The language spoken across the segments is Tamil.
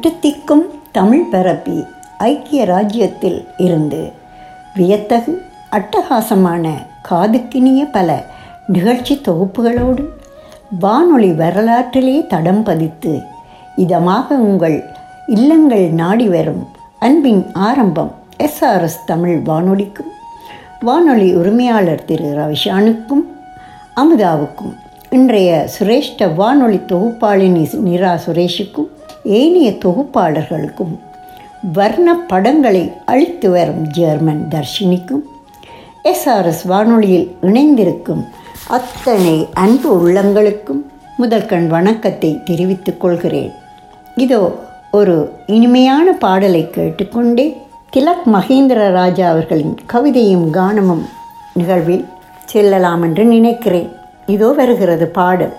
எட்டுத்திக்கும் தமிழ் பரப்பி ஐக்கிய ராஜ்யத்தில் இருந்து வியத்தகு அட்டகாசமான காதுக்கினிய பல நிகழ்ச்சி தொகுப்புகளோடு வானொலி வரலாற்றிலே தடம் பதித்து இதமாக உங்கள் இல்லங்கள் நாடி வரும் அன்பின் ஆரம்பம் எஸ்ஆர்எஸ் தமிழ் வானொலிக்கும் வானொலி உரிமையாளர் திரு ரவிஷானுக்கும் அமுதாவுக்கும் இன்றைய சிரேஷ்ட வானொலி தொகுப்பாளினி நிரா சுரேஷுக்கும் ஏனைய தொகுப்பாளர்களுக்கும் வர்ண படங்களை அழித்து வரும் ஜெர்மன் தர்ஷினிக்கும் எஸ்ஆர்எஸ் வானொலியில் இணைந்திருக்கும் அத்தனை அன்பு உள்ளங்களுக்கும் முதல் கண் வணக்கத்தை தெரிவித்துக் கொள்கிறேன் இதோ ஒரு இனிமையான பாடலை கேட்டுக்கொண்டே திலக் மகேந்திர ராஜா அவர்களின் கவிதையும் கானமும் நிகழ்வில் செல்லலாம் என்று நினைக்கிறேன் இதோ வருகிறது பாடல்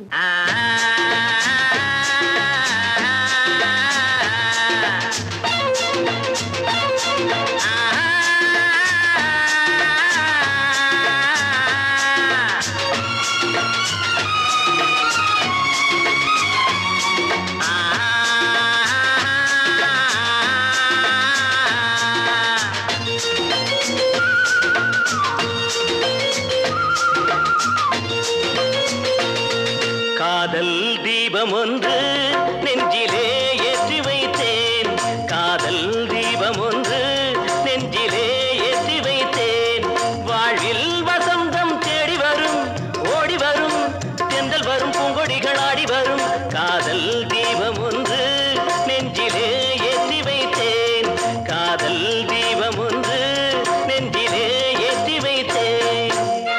காதல் தீபம் ஒன்று நெஞ்சிலே ஏற்றி வைத்தேன் காதல் தீபம் ஒன்று நெஞ்சிலே ஏற்றி வைத்தேன் வாழ்வில் வசந்தம் தேடி வரும் ஓடி வரும் தென்றல் வரும் பூங்கொடிகள் ஆடி வரும் காதல் தீபம் ஒன்று நெஞ்சிலே ஏற்றி வைத்தேன் காதல் தீபம் ஒன்று நெஞ்சிலே ஏற்றி வைத்தேன்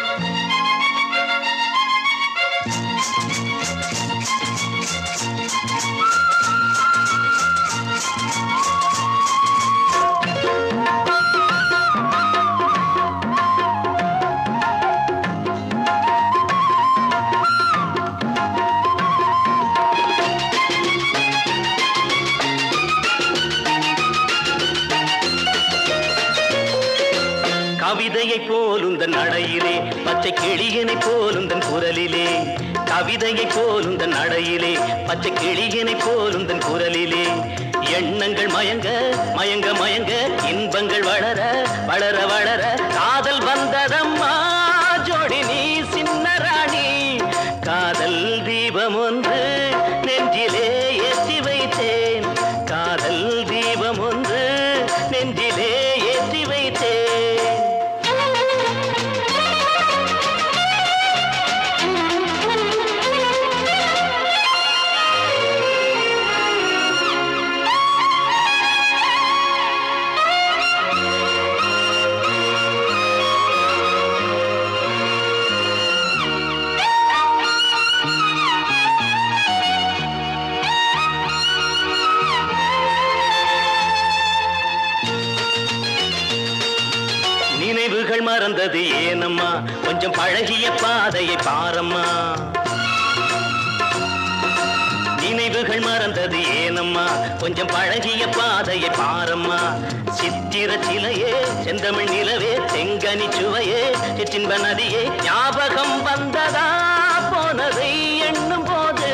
கவிதையைப் போலுந்தன் நடையிலே பச்சை கிளியனைப் போலுந்தன் குரலிலே கவிதையைப் போலுந்தன் நடையிலே பச்சை கிளியனைப் போலுந்தன் குரலிலே எண்ணங்கள் மயங்க மயங்க மயங்க இன்பங்கள் வளர வளர வளர காதல் வந்ததம்மா ஜோடி நீ சின்ன ராணி காதல் தீபம் ஒன்று நெஞ்சிலே ஏற்றி வைத்தேன் காதல் தீபம் ஒன்று நெஞ்சிலே ஏற்றி வைத்தேன் நினைவுகள் மறந்தது ஏனம்மா கொஞ்சம் பழகிய பாதையை பாரம்மா நினைவுகள் மறந்தது ஏனம்மா கொஞ்சம் பழகிய பாதையை பாரம்மா சித்திர சிலையே செந்தமிழ் நிலவே செங்கனி சுவையே சிற்றின்ப நதியே ஞாபகம் வந்ததா போனதை எண்ணும் போது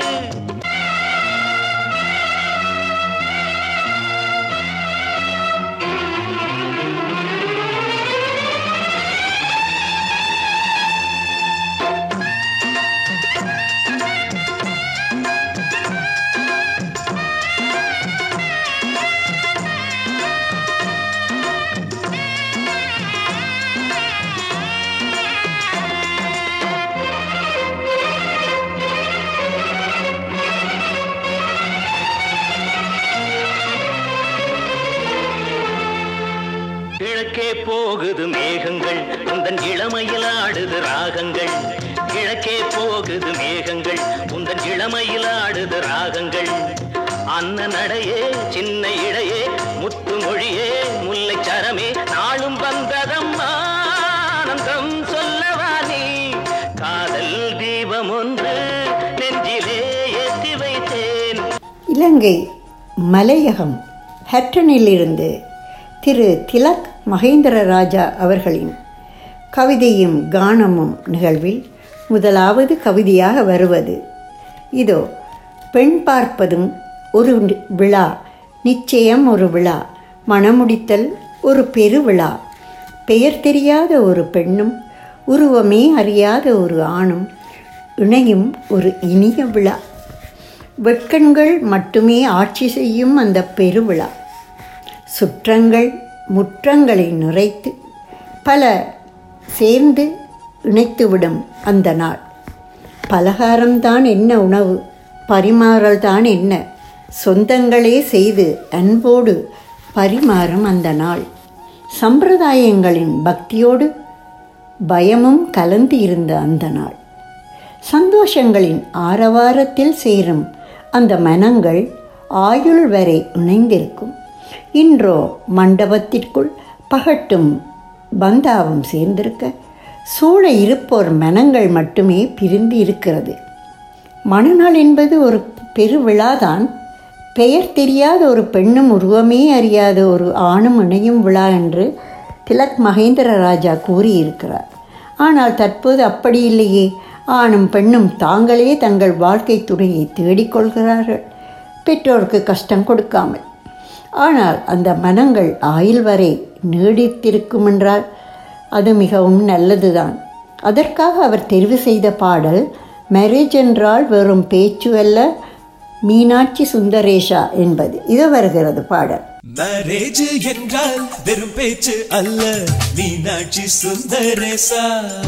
கிழக்கே போகுது மேகங்கள் உந்தன் இளமையில் ஆடுது ராகங்கள் கிழக்கே போகுது மேகங்கள் உந்தன் இளமையில் ஆடுது ராகங்கள் அன்ன நடையே சின்ன இடையே முத்து மொழியே முல்லை சரமே நாளும் வந்ததம்மா ஆனந்தம் சொல்லவா நீ காதல் தீபம் ஒன்று நெஞ்சிலே ஏற்றி வைத்தேன் இலங்கை மலையகம் ஹட்டனிலிருந்து திரு திலக் மகேந்திர ராஜா அவர்களின் கவிதையும் கானமும் நிகழ்வில் முதலாவது கவிதையாக வருவது இதோ பெண் பார்ப்பதும் ஒரு விழா நிச்சயம் ஒரு விழா மணமுடித்தல் ஒரு பெருவிழா பெயர் தெரியாத ஒரு பெண்ணும் உருவமே அறியாத ஒரு ஆணும் இணையும் ஒரு இனிய விழா வெட்கண்கள் மட்டுமே ஆட்சி செய்யும் அந்த பெருவிழா சுற்றங்கள் முற்றங்களை நிறைத்து பல சேர்ந்து இணைத்துவிடும் அந்த நாள் பலகாரம்தான் என்ன உணவு பரிமாறல்தான் என்ன சொந்தங்களே செய்து அன்போடு பரிமாறும் அந்த நாள் சம்பிரதாயங்களின் பக்தியோடு பயமும் கலந்து இருந்த அந்த நாள் சந்தோஷங்களின் ஆரவாரத்தில் சேரும் அந்த மனங்கள் ஆயுள் வரை இணைந்திருக்கும் இன்றோ மண்டபத்திற்குள் பகட்டும் பந்தாவும் சேர்ந்திருக்க சூழ இருப்போர் மனங்கள் மட்டுமே பிரிந்து இருக்கிறது மணநாள் என்பது ஒரு பெருவிழாதான் பெயர் தெரியாத ஒரு பெண்ணும் உருவமே அறியாத ஒரு ஆணும் இணையும் விழா என்று திலக் மகேந்திர ராஜா கூறியிருக்கிறார் ஆனால் தற்போது அப்படி இல்லையே ஆணும் பெண்ணும் தாங்களே தங்கள் வாழ்க்கை துணையை தேடிக்கொள்கிறார்கள் பெற்றோருக்கு கஷ்டம் கொடுக்காமல் ஆனால் அந்த மனங்கள் ஆயுள் வரை நீடித்திருக்கும் என்றால் அது மிகவும் நல்லதுதான் அதற்காக அவர் தெரிவு செய்த பாடல் மேரேஜ் என்றால் வெறும் பேச்சு அல்ல மீனாட்சி சுந்தரேஷா என்பது இது வருகிறது பாடல் மேரேஜ் என்றால் வெறும் பேச்சு அல்ல மீனாட்சி சுந்தரேசா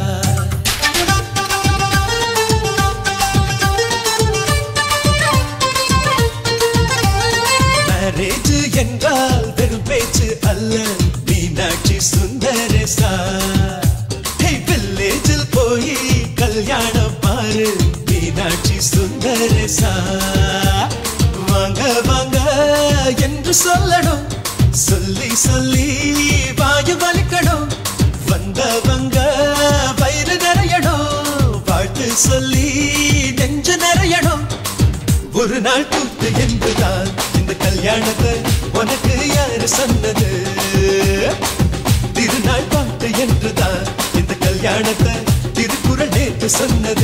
மேரேஜ் என்றால் வெறும் பேச்சு அல்ல மீனாட்சி சுந்தரேசா வில்லேஜில் போய் கல்யாணம் பாரு மீனாட்சி சுந்தரேசா வாங்க வாங்க என்று சொல்லணும் சொல்லி சொல்லி வாயு வலிக்கணும் வந்தவங்க வயிறு நிறையணும் வாழ்த்து சொல்லி நெஞ்சு நிறையணும் ஒரு நாள் கூத்து என்றுதான் இந்த கல்யாணத்தை உனக்கு யாரு சொன்னது திருநாள் பாட்டு என்றுதான் இந்த கல்யாணத்தை திருக்குறள் நேற்று சொன்னது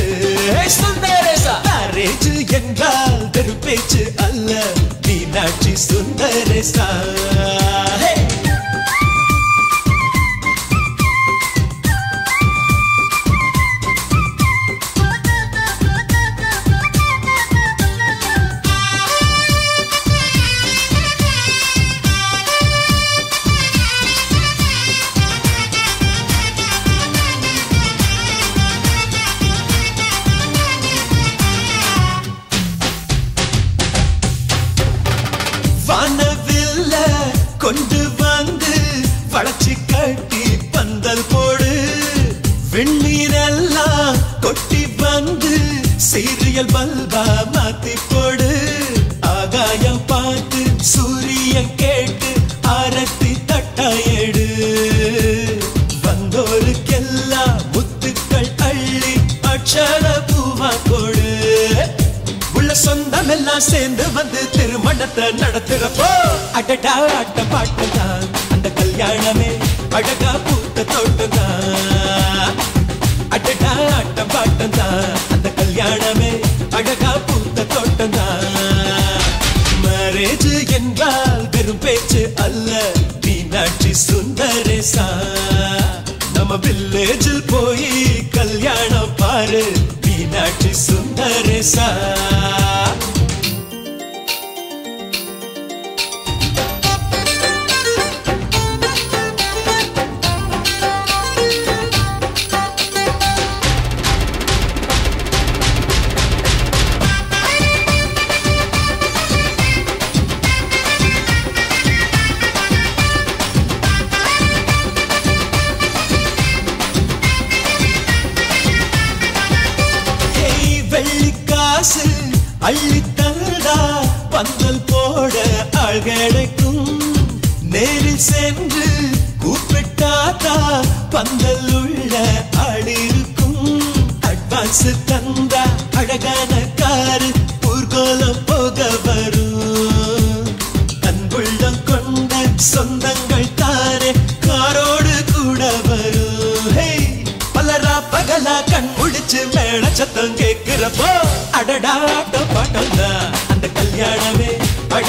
மேரேஜ் என்றால் வெறும் பேச்சு அல்ல மீனாட்சி சுந்தரேசா Hey! வானவில்ல கொண்டு வந்து வளைச்சி கட்டி பந்தல் போடு வெண்ணீரெல்லாம் கொட்டி வந்து சீரியல் பல்பா மாத்தி போடு ஆகாயம் பார்த்து சூரியன் கேட்டு ஆரத்தி தட்டாயேடு வந்தோருக்கெல்லாம் முத்துக்கள் அள்ளி அக்ஷர பூவா கொடு உள்ள சொந்தம் எல்லாம் சேர்ந்து வந்து திருமணத்தை நடத்துறப்போ அடடா ஆட்ட பாட்டுதான் அந்த கல்யாணமே அழகா பூத்த தோட்டம்தான் அடடா ஆட்ட பாட்டுதான் அந்த கல்யாணமே அழகா பூத்த தோட்டம்தான் மேரேஜ் என்றால் வெறும் பேச்சு அல்ல மீனாட்சி சுந்தரேசா நம்ம வில்லேஜில் போய் கல்யாணம் பாரு மீனாட்சி சுந்தரேசா ஏய் வெள்ளி காசு அள்ளி தந்தா பந்தல் போட ஆள் கிடைக்கும் நேரில் சென்று கூப்பிட்டாதா பந்தல் உள்ள ஆள் இருக்கும் அட்வான்ஸ் தந்தா அழகான காரு ஊர்கோலம் போக வரும் அன்புள்ளம் கொண்ட சொந்தங்கள் தானே காரோடு கூட வரும் ஹே பலரா பகலா கண் முடிச்சு மேல சத்தம் கேட்கிறப்போ அடடா ஆட்டம் பாட்டம் தான் அந்த கல்யாணமே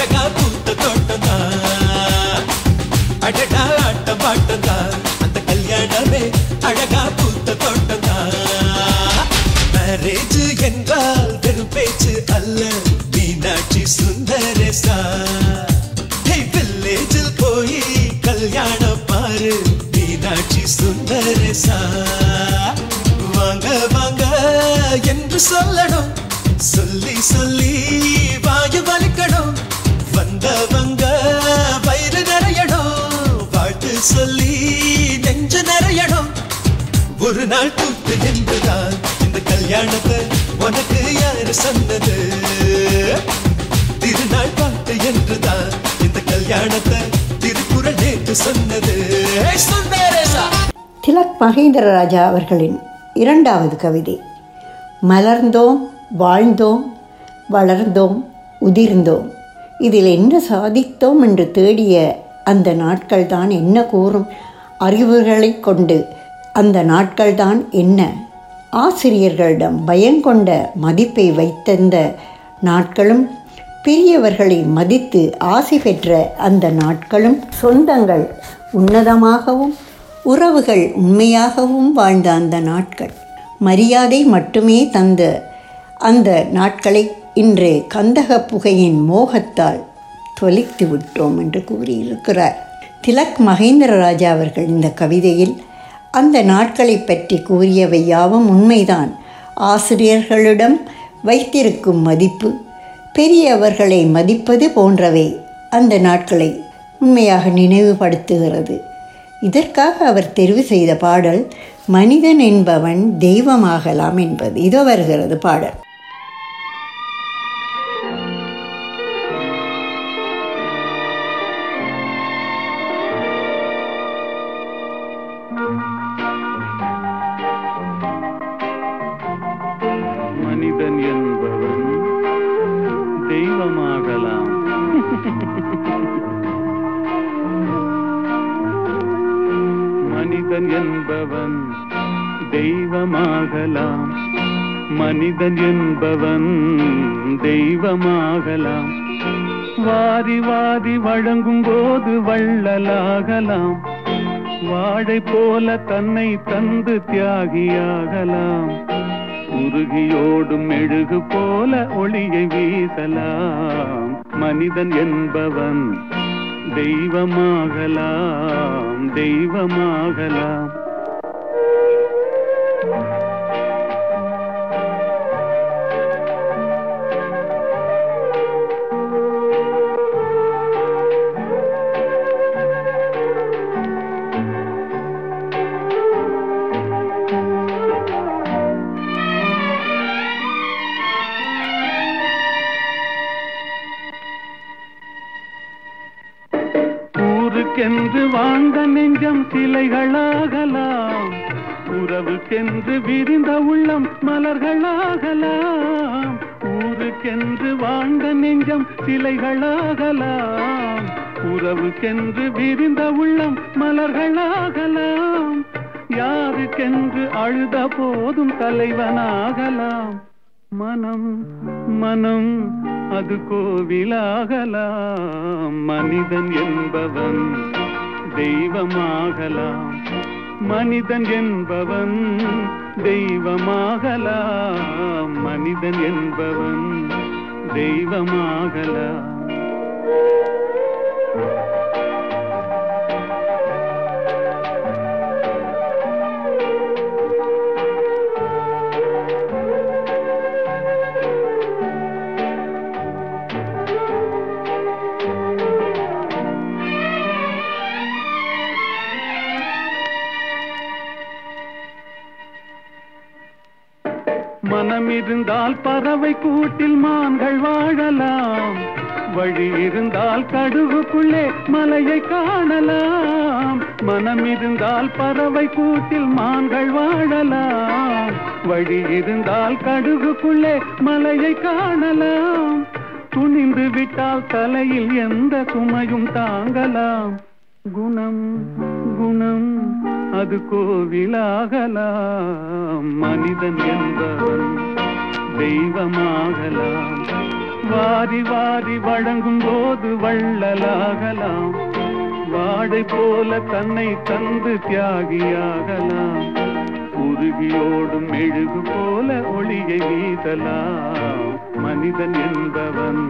அழகா பூத்த தோட்டம்தான் அடடா ஆட்ட பாட்டம்தான் அந்த கல்யாணமே அழகா பூத்த தோட்டம்தான் மேரேஜ் என்றால் வெறும் பேச்சு அல்ல மீனாட்சி சுந்தரேசா வில்லேஜில் போய் கல்யாணம் பாரு மீனாட்சி சுந்தரேசா வாங்க வாங்க என்று சொல்லணும் சொல்லி சொல்லி வாயு வலிக்கணும் வந்தவங்க வயிறு நிறையணும் வாழ்த்து சொல்லி நெஞ்சு நிறையணும் ஒரு நாள் கூத்து என்றுதான் இந்த கல்யாணத்தை உனக்கு யாரு சொன்னது திருநாள் பாட்டு என்றுதான் இந்த கல்யாணத்தை திருக்குறள் நேற்று சொன்னது ஏய் சுந்தரேசா திலக் மகேந்திரராஜா அவர்களின் இரண்டாவது கவிதை மலர்ந்தோம் வாழ்ந்தோம் வளர்ந்தோம் உதிர்ந்தோம் இதில் என்ன சாதித்தோம் என்று தேடிய அந்த நாட்கள்தான் என்ன கூறும் அறிவுகளை கொண்டு அந்த நாட்கள்தான் என்ன ஆசிரியர்களிடம் பயங்கொண்ட மதிப்பை வைத்திருந்த நாட்களும் பெரியவர்களை மதித்து ஆசி பெற்ற அந்த நாட்களும் சொந்தங்கள் உன்னதமாகவும் உறவுகள் உண்மையாகவும் வாழ்ந்த அந்த நாட்கள் மரியாதை மட்டுமே தந்த அந்த நாட்களை இன்று கந்தக புகையின் மோகத்தால் தொலைத்து விட்டோம் என்று கூறியிருக்கிறார் திலக் மகேந்திர ராஜா அவர்கள் இந்த கவிதையில் அந்த நாட்களை பற்றி கூறியவை யாவும் உண்மைதான் ஆசிரியர்களிடம் வைத்திருக்கும் மதிப்பு பெரியவர்களை மதிப்பது போன்றவை அந்த நாட்களை உண்மையாக நினைவுபடுத்துகிறது இதற்காக அவர் தெரிவு செய்த பாடல் மனிதன் என்பவன் தெய்வமாகலாம் என்பது இதோ வருகிறது பாடல் மனிதன் என்பவன் தெய்வமாகலாம் மனிதன் என்பவன் தெய்வமாகலாம் மனிதன் என்பவன் தெய்வமாகலாம் வாரி வாரி வழங்கும் போது வள்ளலாகலாம் வாழை போல தன்னை தந்து தியாகியாகலாம் உருகியோடும் மெழுகு போல ஒளியை வீசலாம் மனிதன் என்பவன் தெய்வமாகலாம் தெய்வமாகலாம் ஊருக்கென்று வாழ்ந்த நெஞ்சம் சிலைகளாகலாம் உறவுக்கென்று விரிந்த உள்ளம் மலர்களாகலாம் ஊருக்கென்று வாழ்ந்த நெஞ்சம் சிலைகளாகலாம் உறவுக்கென்று விரிந்த உள்ளம் மலர்களாகலாம் யாருக்கென்று அழுத போதும் தலைவனாகலாம் மனம் மனம் அது கோவிலாகலாம் மனிதன் என்பவன் தெய்வமாகலாம் மனிதன் என்பவன் தெய்வமாகலாம் மனிதன் என்பவன் தெய்வமாகலாம் மனம் இருந்தால் பறவை கூட்டில் மான்கள் வாழலாம் வழி இருந்தால் கடுகுக்குள்ளே மலையை காணலாம் மனம் இருந்தால் பறவை கூட்டில் மான்கள் வாழலாம் வழி இருந்தால் கடுகுக்குள்ளே மலையை காணலாம் துணிந்து விட்டால் தலையில் எந்த சுமையும் தாங்கலாம் குணம் குணம் அது கோவிலாகலாம் மனிதன் என்பவன் தெய்வமாகலாம் வாரி வாரி வழங்கும் போது வள்ளலாகலாம் வாடை போல தன்னை தந்து தியாகியாகலாம் உருகியோடும் மெழுகு போல ஒளியை வீசலாம் மனிதன் என்பவன்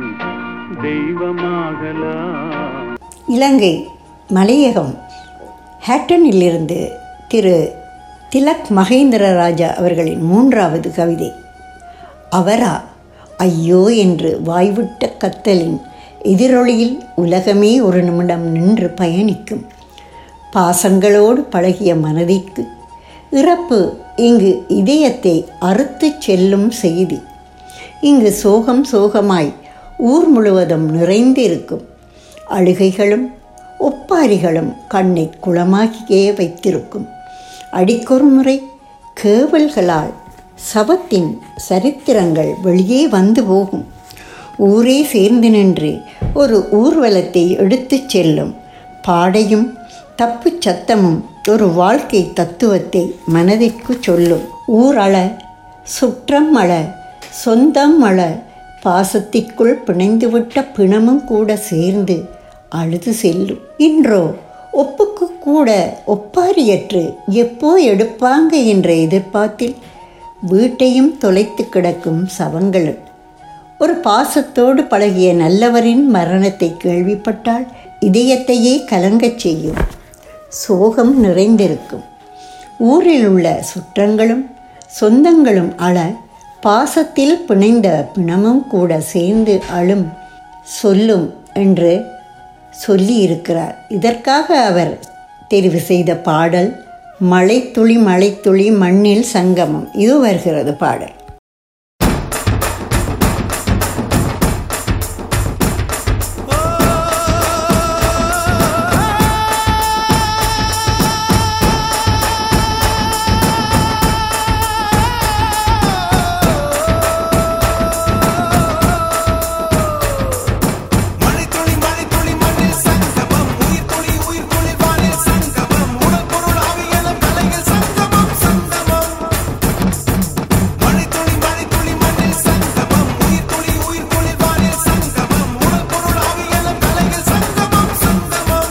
தெய்வமாகலாம் இலங்கை மலையகம் ஹேட்டனிலிருந்து திரு திலக் மகேந்திர ராஜா அவர்களின் மூன்றாவது கவிதை அவரா ஐயோ என்று வாய்விட்ட கத்தலின் எதிரொலியில் உலகமே ஒரு நிமிடம் நின்று பயணிக்கும் பாசங்களோடு பழகிய மனதிற்கு இறப்பு இங்கு இதயத்தை அறுத்துச் செல்லும் செய்தி இங்கு சோகம் சோகமாய் ஊர் முழுவதும் நிறைந்திருக்கும் அழுகைகளும் ஒப்பாரிகளும் கண்ணை குளமாக்கியே வைத்திருக்கும் அடிக்கொரு முறை கேவல்களால் சவத்தின் சரித்திரங்கள் வெளியே வந்து போகும் ஊரே சேர்ந்து நின்று ஒரு ஊர்வலத்தை எடுத்துச் செல்லும் பாடையும் தப்புச் சத்தமும் ஒரு வாழ்க்கை தத்துவத்தை மனதிற்கு சொல்லும் ஊரள சுற்றம் அழ சொந்தம் அழ பாசத்திற்குள் பிணைந்துவிட்ட பிணமும் கூட சேர்ந்து அழுது செல்லும் இன்றோ ஒப்புக்கு கூட ஒப்பாரியற்று எப்போ எடுப்பாங்க என்ற எதிர்பார்த்தில் வீட்டையும் தொலைத்து கிடக்கும் சவங்களும் ஒரு பாசத்தோடு பழகிய நல்லவரின் மரணத்தை கேள்விப்பட்டால் இதயத்தையே கலங்கச் செய்யும் சோகம் நிறைந்திருக்கும் ஊரில் உள்ள சுற்றங்களும் சொந்தங்களும் அழ பாசத்தில் பிணைந்த பிணமும் கூட சேர்ந்து அழும் சொல்லும் என்று சொல்லியிருக்கிறார் இதற்காக அவர் தெரிவு செய்த பாடல் மழைத்துளி மழைத்துளி மண்ணில் சங்கமம் இது வருகிறது பாடல் மழைத்துளி மழைத்துளி மண்ணில் சங்கமம் உயிர் துளி உயிர் துளி வானில் சங்கமம் உடல் பொருள் ஆவியலும் கலைகள் சங்கமம் சங்கமம் மழைத்துளி மழைத்துளி மண்ணில் சங்கமம் உயிர் துளி உயிர் துளி வானில் சங்கமம் உடல் பொருள் ஆவியலும் கலைகள் சங்கமம் சங்கமம்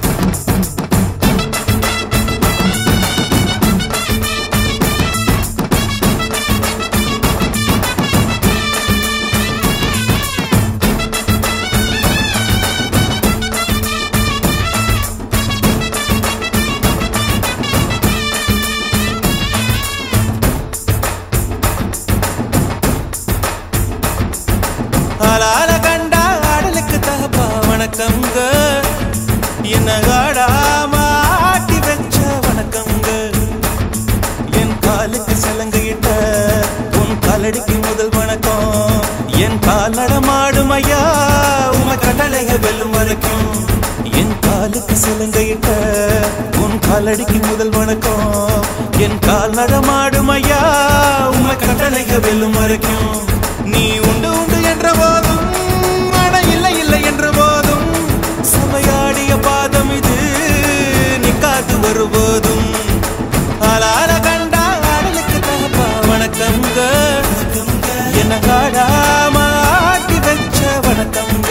ஆளால கண்டா ஆடலுக்கு தகப்பா வணக்கங்க என்ன ஆடாம ஆட்டி வச்ச வணக்கங்க என் காலுக்கு சலங்கையிட்ட உன் காலடிக்கு முதல் வணக்கம் என் கால் நடமாடும் ஐயா உம கடலைக வெல்லும் வரைக்கும் என் காலுக்கு சலங்கையிட்ட உன் காலடிக்கு முதல் வணக்கம் என் கால் நடமாடும் ஐயா உம கடலைக வெல்லும் வரைக்கும் நீ உண்டு உண்டு என்ற போதும் அட இல்லை இல்லை என்ற போதும் சபையாடிய பாதம் இது நிக்காது வருபோதும் ஆளால கண்டா ஆடலுக்கு தகப்பா வணக்கங்க என்ன காடாம ஆட்டி வச்ச வணக்கங்க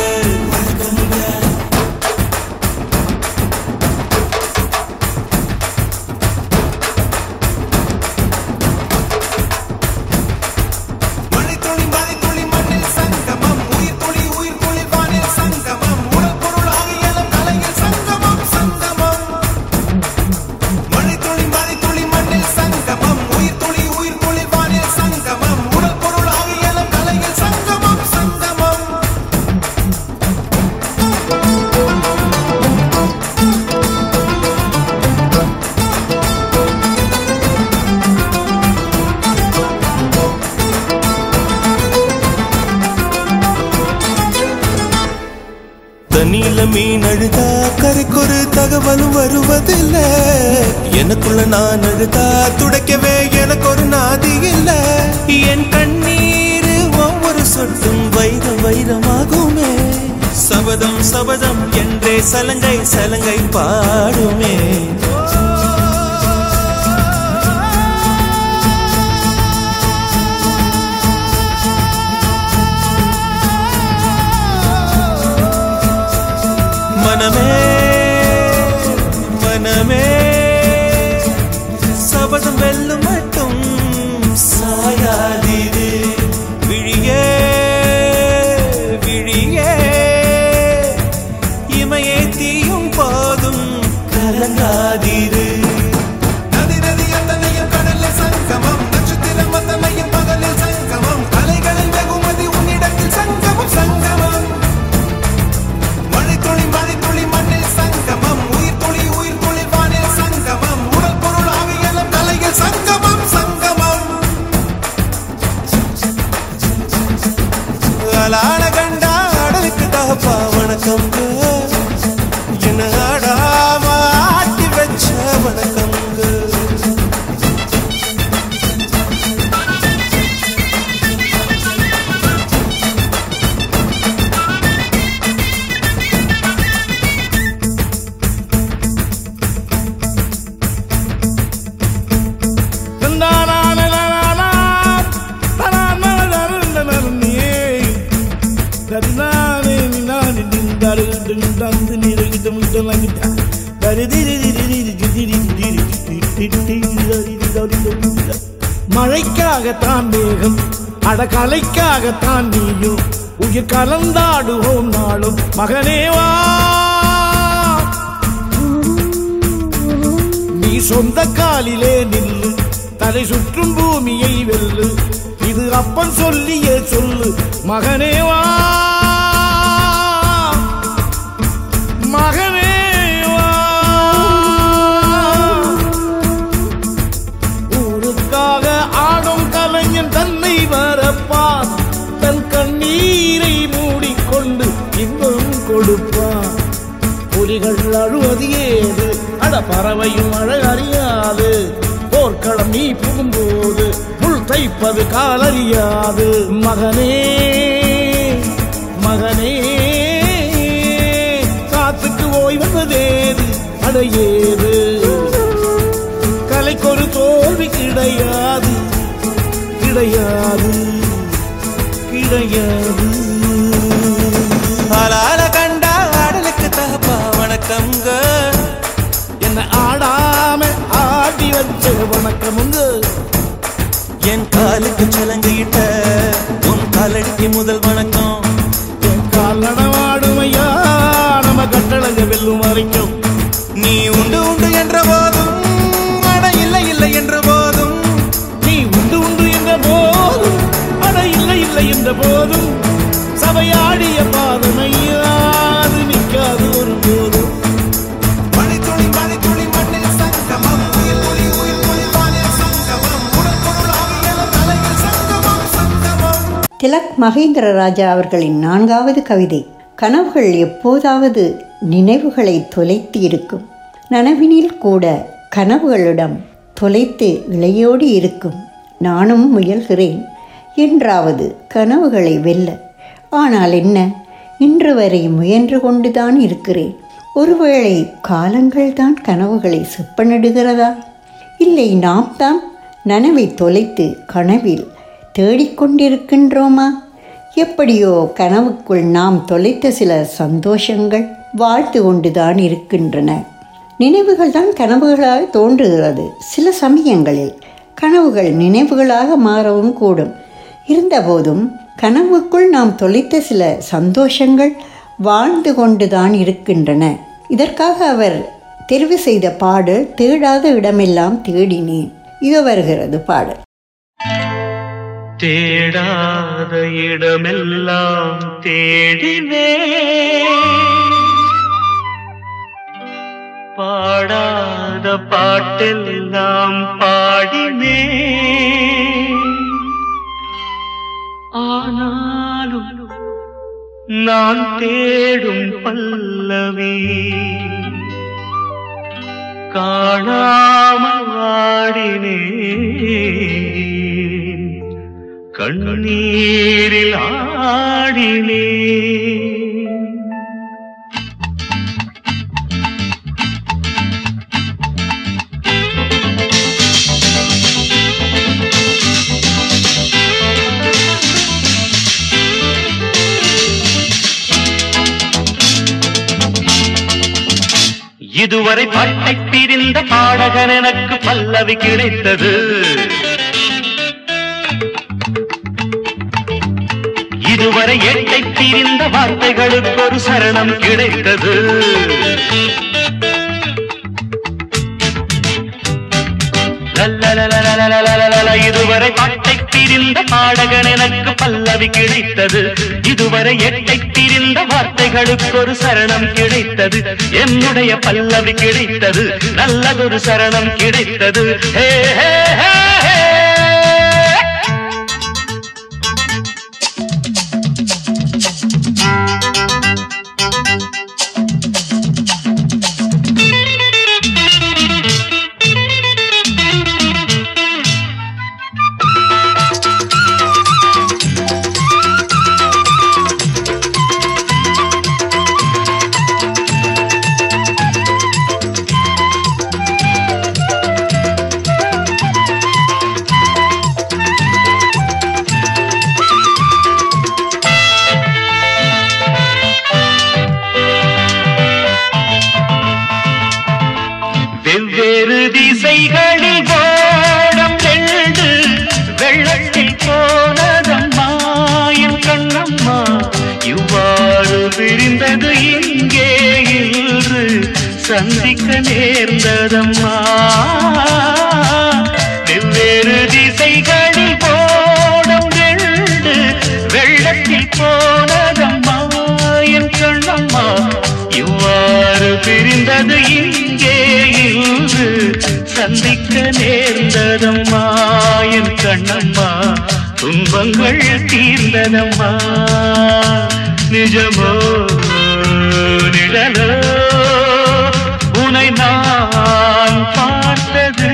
மழைத்துளி மழைத்துளி மண்ணில் சங்கமம் உயிர் துளி உயிர் துளி வானில் சங்கமம் உடல் பொருள் ஆவியலும் கலைகள் சங்கமம் சங்கமம் மழைத்துளி மழைத்துளி மண்ணில் சங்கமம் உயிர் துளி உயிர் துளி வானில் சங்கமம் உடல் பொருள் ஆவியலும் கலைகள் சங்கமம் சங்கமம் தண்ணியில மீன் அழுதா கரைக்கொரு தகவலும் வருவதில்ல எனக்குள்ள நான் அழுதா துடைக்கவே எனக்கு ஒரு நாதி இல்ல என் கண்ணீர் ஒவ்வொரு சொட்டும் வைரம் வைரமாகுமே சபதம் சபதம் என்றே சலங்கை சலங்கை பாடுமே மழைக்காகத்தான் மேகம் அடகலைக்காகத்தான் நீயும் உயிர் கலந்தாடுவோம் நாளும் மகனேவா நீ சொந்த காலிலே நில்லு தலை சுற்றும் பூமியை வெல்லு இது அப்பன் சொல்லியே சொல்லு மகனேவா மகனேவா ஊருக்காக ஆடும் கலைஞன் தன்னை வரப்பான் தன் கண்ணீரை மூடிக்கொண்டு இன்பம் கொடுப்பான் புலிகள் அழுவது ஏது அட பறவையும் அழ அறியாது போர்க்களம் நீ புகும்போது முள் தைப்பது காலறியாது மகனே மகனே காத்துக்கு ஓய்வதேது அடையேது கலைக்கொரு தோல்வி கிடையாது கிடையாது கிடையாது ஆளால கண்டா ஆடலுக்கு தகப்பா வணக்கம்ங்க என்ன ஆடாம ஆடி வச்ச வணக்கமுங்க என் காலுக்கு சலங்கிட்ட உன் காலடிக்கு முதல் வணக்கம் என் கால் நடமாடுமையா நம்ம கட்டளங்க வெல்லும் வரைக்கும் நீ உண்டு உண்டு என்ற போதும் அட இல்லை இல்லை என்ற போதும் நீ உண்டு உண்டு என்ற போதும் அட இல்லை இல்லை என்ற போதும் சபையாடிய பாதமையாது நிற்காது ஒரு போதும் மணித்துளி மணித்துளி மண்ணில் சங்கமம் உயிர் துளி உயிர் துளி வானில் சங்கமம் உடல் பொருள் ஆவியலும் தலையில் சங்கமம் சங்கமம் திலக் மகேந்திர ராஜா அவர்களின் நான்காவது கவிதை கனவுகள் எப்போதாவது நினைவுகளை தொலைத்து இருக்கும் நனவினில் கூட கனவுகளிடம் தொலைத்து இளையோடு இருக்கும் நானும் முயல்கிறேன் என்றாவது கனவுகளை வெல்ல ஆனால் என்ன இன்று வரை முயன்று கொண்டுதான் இருக்கிறேன் ஒருவேளை காலங்கள்தான் கனவுகளை செப்பனிடுகிறதா இல்லை நாம் தான் நனவை தொலைத்து கனவில் தேடிக்கொண்டிருக்கின்றோமா எப்படியோ கனவுக்குள் நாம் தொலைத்த சில சந்தோஷங்கள் வாழ்த்து கொண்டுதான் இருக்கின்றன நினைவுகள் தான் கனவுகளாக தோன்றுகிறது சில சமயங்களில் கனவுகள் நினைவுகளாக மாறவும் கூடும் இருந்தபோதும் கனவுக்குள் நாம் தொலைத்த சில சந்தோஷங்கள் வாழ்ந்து கொண்டுதான் இருக்கின்றன இதற்காக அவர் தெரிவு செய்த பாடல் தேடாத இடமெல்லாம் தேடினேன் இது வருகிறது பாடல் தேடாத இடமெல்லாம் தேடினே பாடாத பாட்டெல்லாம் பாடினே ஆனாலும் நான் தேடும் பல்லவி காணாமல் ஆடினேன் கண்ணீரில் ஆடினேன் இதுவரை பாட்டை பிரிந்த பாடகன் எனக்கு பல்லவி கிடைத்தது இதுவரை எட்டை பிரிந்த வார்த்தைகளுக்கு ஒரு சரணம் கிடைத்தது லல்லலலலலலலலல, இதுவரை பாட்டை பிரிந்த பாடகன் எனக்கு பல்லவி கிடைத்தது இதுவரை எட்டை பிரிந்த வார்த்தைகளுக்கு ஒரு சரணம் கிடைத்தது என்னுடைய பல்லவி கிடைத்தது நல்லதொரு சரணம் கிடைத்தது ஹே ஹே ஹே ஹே இங்கே இன்று சந்திக்க நேர்ந்ததம்மா வெவ்வேறு திசைகளில் போடும் ரெண்டு வெள்ளத்தில் போனதம்மா என் கண்ணம்மா இவ்வாறு பிரிந்தது இங்கே இன்று சந்திக்க நேர்ந்ததம்மா என் கண்ணம்மா துன்பங்கள் தீர்ந்ததம்மா நிஜமோ நிழலோ உனை நான் பார்த்தது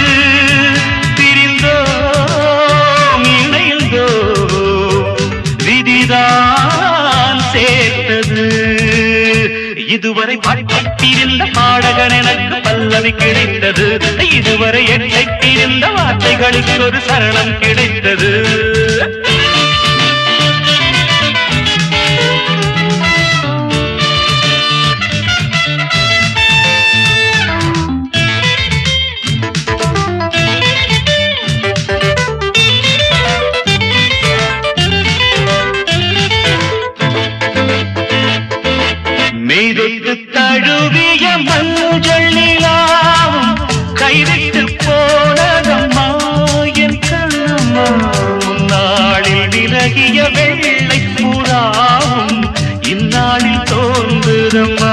பிரிந்தோம் இணைந்தோம் விதிதான் சேர்த்தது இதுவரை பாட்டிருந்த பாடகன் எனக்கு பல்லவி கிடைத்தது இதுவரை எட்டிருந்த வார்த்தைகளுக்கு ஒரு சரணம் கிடைத்தது மெய்தொட்டு தழுவிய மஞ்சள் நிலாவும் கைவிட்டு போனதம்மா என் கண்ணம்மா முன்னாளில் விலகிய வெள்ளை புறாவும் இந்நாளில் தோன்றுதம்மா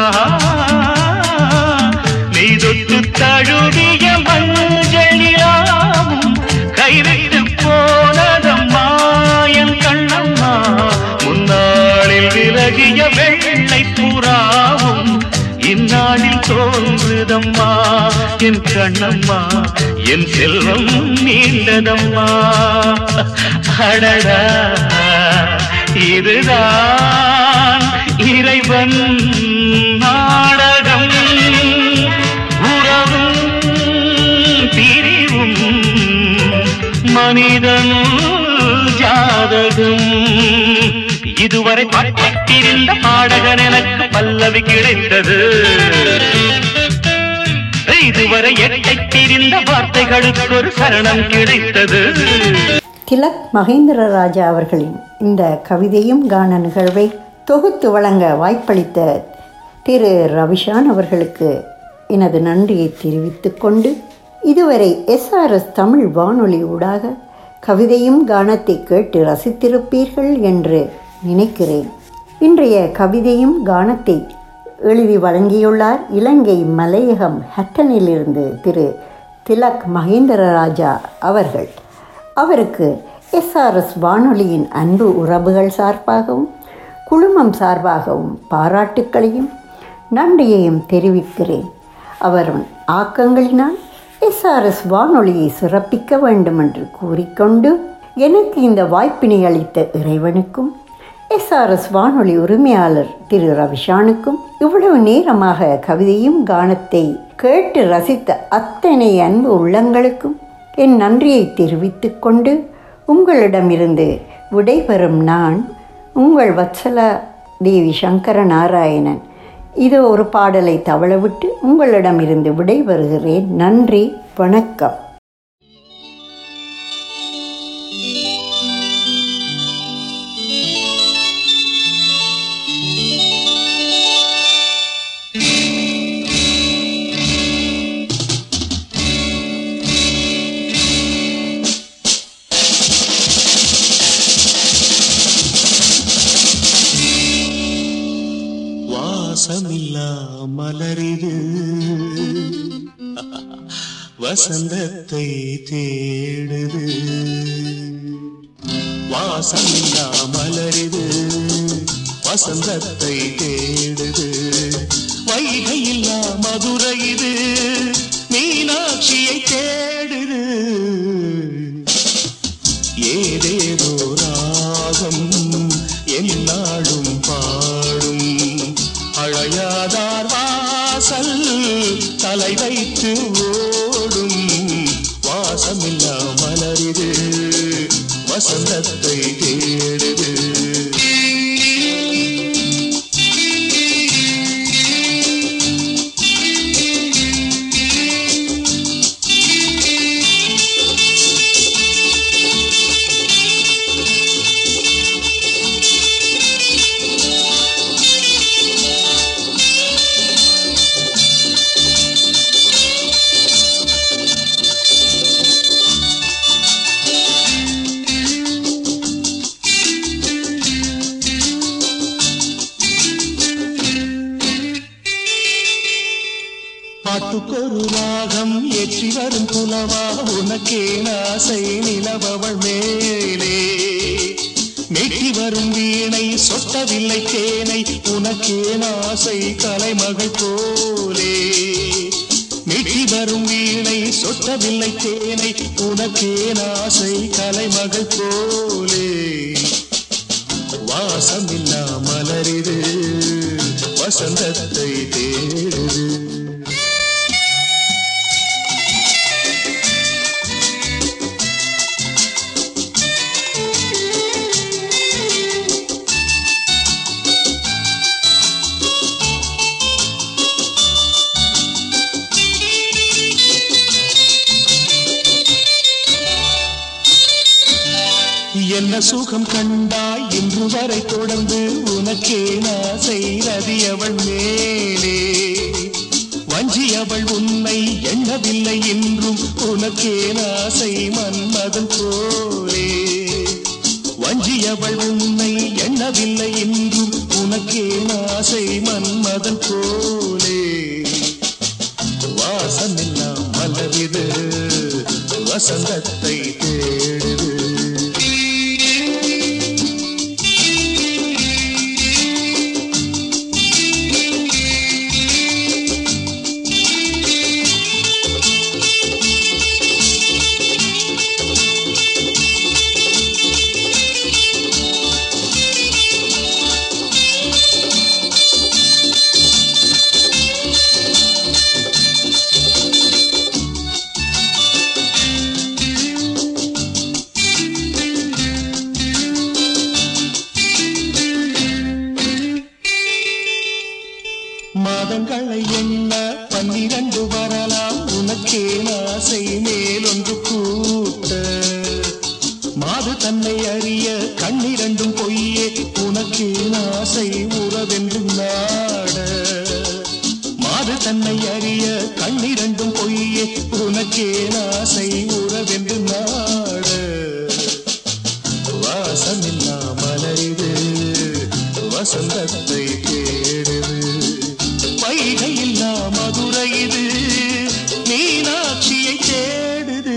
மெய்தொட்டு தழுவிய மஞ்சள் நிலாவும் கைவிட்டு போனதம்மா என் கண்ணம்மா முன்னாளில் விலகிய வெள்ளை புறாவும் இந்நாளில் தோன்றுதம்மா என் கண்ணம்மா என் செல்வம் நீண்டதம்மா அடடா இதுதான் இறைவன் நாடகம் உறவும் பிரிவும் மனிதன் ஜாதகம் இதுவரை பாட்டிருந்த பாடகன் எனக்கு பல்லவி கிடைத்தது இதுவரை எட்டைத்திருந்த வார்த்தைகளுக்கு ஒரு சரணம் கிடைத்தது திலக் மகேந்திர ராஜா அவர்களின் இந்த கவிதையும் கான நிகழ்வை தொகுத்து வழங்க வாய்ப்பளித்த திரு ரவிஷான் அவர்களுக்கு எனது நன்றியை தெரிவித்துக் கொண்டு இதுவரை எஸ்ஆர்எஸ் தமிழ் வானொலி ஊடாக கவிதையும் கானத்தை கேட்டு ரசித்திருப்பீர்கள் என்று நினைக்கிறேன் இன்றைய கவிதையும் கானத்தை எழுதி வழங்கியுள்ளார் இலங்கை மலையகம் ஹட்டனிலிருந்து திரு திலக் மகேந்திர ராஜா அவர்கள் அவருக்கு எஸ்ஆர்எஸ் வானொலியின் அன்பு உறவுகள் சார்பாகவும் குழுமம் சார்பாகவும் பாராட்டுக்களையும் நன்றியையும் தெரிவிக்கிறேன் அவர் ஆக்கங்களினால் எஸ்ஆர்எஸ் வானொலியை சிறப்பிக்க வேண்டும் என்று கூறிக்கொண்டு எனக்கு இந்த வாய்ப்பினை அளித்த இறைவனுக்கும் எஸ்ஆர்எஸ் வானொலி உரிமையாளர் திரு ரவிஷானுக்கும் இவ்வளவு நேரமாக கவிதையும் கானத்தை கேட்டு ரசித்த அத்தனை அன்பு உள்ளங்களுக்கும் என் நன்றியை தெரிவித்துக் கொண்டு உங்களிடமிருந்து விடைபெறும் நான் உங்கள் வத்சலா தேவி சங்கர நாராயணன் இது ஒரு பாடலை தவளவிட்டு உங்களிடமிருந்து விடைபெறுகிறேன் நன்றி வணக்கம் வாசமில்லா மலரிது வசந்தத்தை தேடுது வாசமில்லா மலரிது வசந்தத்தை தேடுது வைகையில்லா மதுரை இது மீனாட்சியை தேடுது ஏதேதோ ராகம் என்னாலும் பாடும் அழையாதார் வாசல் தலை வைத்து ஓடும் வாசமில்லா மலரிது வசந்தத்தை தேடுது பாட்டுக்கொரு ராகம் ஏற்றி வரும் புலவா உனக்கே ஆசை நிலவவள் மேலே மெட்டி வரும் வீணை சொட்டவில்லை தேனை உனக்கே ஆசை கலைமகள் போலே மெட்டி வரும் வீணை சொட்டவில்லை தேனை உனக்கே ஆசை கலைமகள் போலே வாசமில்லா மலரிது வசந்தத்தை தேடுது என்ன சுகம் கண்டாய் இன்று வரை தொடர்ந்து உனக்கே ஆசை ரதியவள் மேலே வஞ்சியவள் உன்னை எண்ணவில்லை என்றும் உனக்கே ஆசை மன்மதன் போலே வஞ்சியவள் உன்னை எண்ணவில்லை என்றும் உனக்கே ஆசை மன்மதன் போலே வாசமெல்லாம் மலரிது வசந்தத்தை தேடுது மாதங்களை எண்ண பன்னிரண்டு வரலாம் உனக்கே ஆசை மேலொன்று கூட்ட மாது தன்னை அறிய கண்ணிரண்டும் பொய்யே உனக்கே ஆசை உறவென்று நாட மாது தன்னை அறிய கண்ணிரண்டும் பொய்யே உனக்கே ஆசை உறவென்று நாட வாசமில்லா மலரிது வசந்தத்தை தேடுது வைகை இல்லா மதுரை இது மீனாட்சியை தேடுது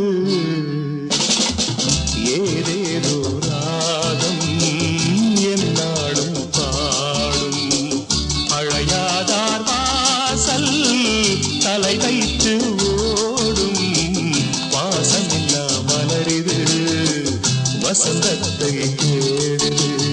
ஏதேதோ ராகம் என்னாடும் பாடும் அழையாதார் வாசல் தலை வைத்து ஓடும் வாசமில்லா மலரிது வசந்தத்தை தேடுது